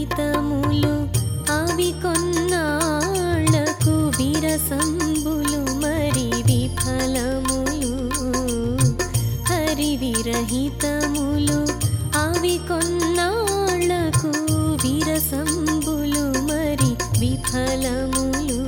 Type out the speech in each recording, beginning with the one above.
విరహితములు అవి కొన్నాళ్లకు విరసంబులు మరి విఫలములు హరి విరహితములు అవి కొన్నాళ్లకు విరసంబులు మరి విఫలములు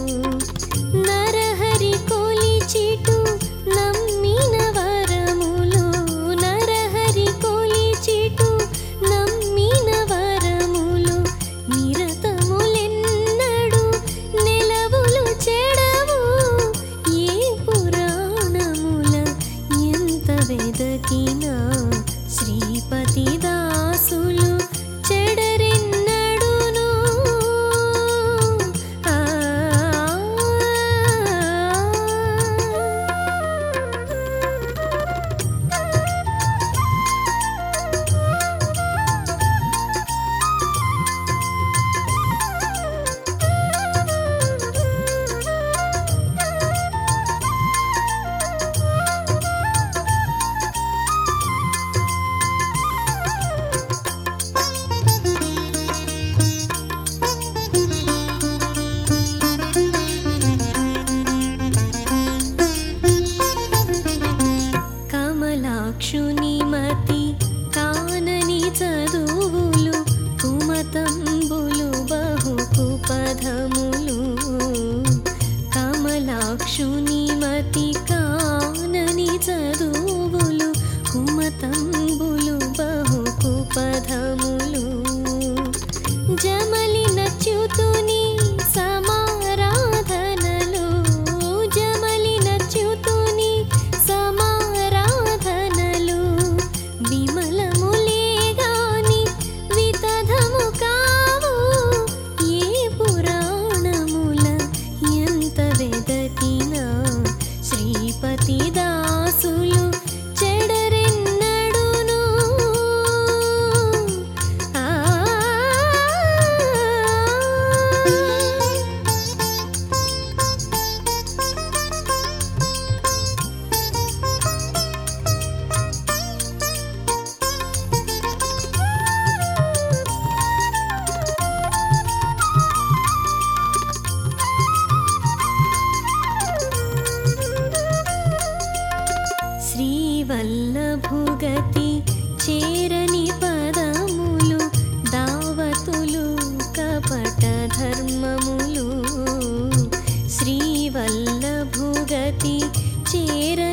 నరహరి కొలిచిటు నమ్మిన వరములు నరహరి కొలిచిటు నమ్మిన వరములు నిరతములెన్నడు నెలవులు చెడవు ఏ పురాణముల ఎంత వెదకినా శ్రీపతి దాసులు చెడరెన్నడును ఆ కమలాక్షుని మతి కానని చదువులు కుమతంబులు బహు పదములు కమలాక్షుని మతి కానని చదువులు కుమతంబులు బహు పదములు జమలి నచ్యుతుని సమారాధనలు జమలి నచ్యుతుని సమారాధనలు విమలములే గాని వితధము కావు ఏ పురాణముల ఎంత వెదకినా శ్రీపతి దాసులు చెడరెన్నడును ఆ శ్రీవల్లభుగతి చేరని పదములు దావతులు కపట ధర్మములు శ్రీవల్లభుగతి చేరని